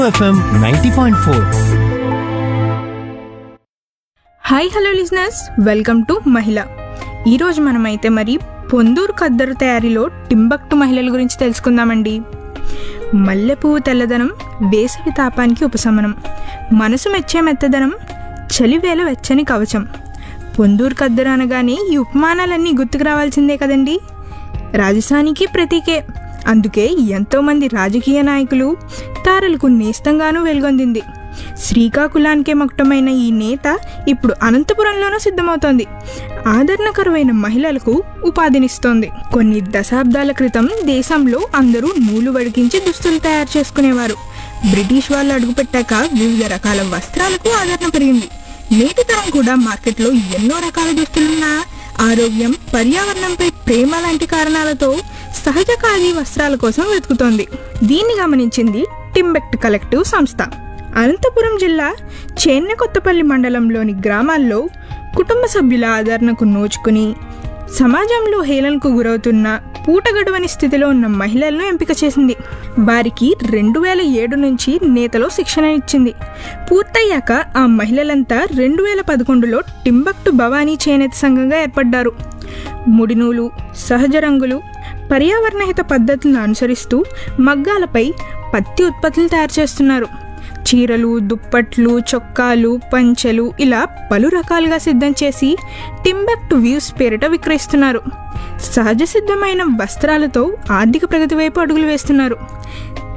FM ninety point four hi hello listeners welcome to Mahila ఈరోజు మనమైతే మరి పొందూరు కద్దరు తయారీలో టింబక్టు మహిళల గురించి తెలుసుకుందామండి మల్లెపువ్వు తెల్లదనం వేసవి తాపానికి ఉపశమనం మనసు మెచ్చే మెత్తదనం చలివేల వెచ్చని కవచం పొందూరు కద్దరు అనగానే ఈ ఉపమానాలన్నీ గుర్తుకు రావాల్సిందే కదండి రాజస్థానికి ప్రతీకే అందుకే ఎంతోమంది రాజకీయ నాయకులు తారలకు నేస్తంగానూ వెలుగొందింది శ్రీకాకుళానికే మకుటమైన ఈ నేత ఇప్పుడు అనంతపురంలోనూ సిద్ధమవుతోంది ఆదరణకరమైన మహిళలకు ఉపాధినిస్తోంది కొన్ని దశాబ్దాల క్రితం దేశంలో అందరూ నూలు వడికించి దుస్తులు తయారు చేసుకునేవారు బ్రిటిష్ వాళ్ళు అడుగుపెట్టాక వివిధ రకాల వస్త్రాలకు ఆదరణ పెరిగింది నేటి తరం కూడా మార్కెట్లో ఎన్నో రకాల దుస్తులున్నా ఆరోగ్యం పర్యావరణంపై ప్రేమ లాంటి కారణాలతో సహజ ఖాదీ వస్త్రాల కోసం వెతుకుతోంది దీన్ని గమనించింది టింబెక్ట్ కలెక్టివ్ సంస్థ అనంతపురం జిల్లా చేన్నెకొత్తపల్లి మండలంలోని గ్రామాల్లో కుటుంబ సభ్యుల ఆదరణకు నోచుకుని సమాజంలో హేళనకు గురవుతున్న పూట గడవని స్థితిలో ఉన్న మహిళలను ఎంపిక చేసింది వారికి రెండు వేల ఏడు నుంచి నేతలో శిక్షణ ఇచ్చింది పూర్తయ్యాక ఆ మహిళలంతా రెండు వేల పదకొండులో టింబక్టు భవానీ చేనేత సంఘంగా ఏర్పడ్డారు ముడినూలు సహజ రంగులు పర్యావరణహిత పద్ధతులను అనుసరిస్తూ మగ్గాలపై పత్తి ఉత్పత్తులు తయారు చేస్తున్నారు చీరలు దుప్పట్లు చొక్కాలు పంచెలు ఇలా పలు రకాలుగా సిద్ధం చేసి టింబక్టు వ్యూస్ పేరిట విక్రయిస్తున్నారు సహజ సిద్ధమైన వస్త్రాలతో ఆర్థిక ప్రగతి వైపు అడుగులు వేస్తున్నారు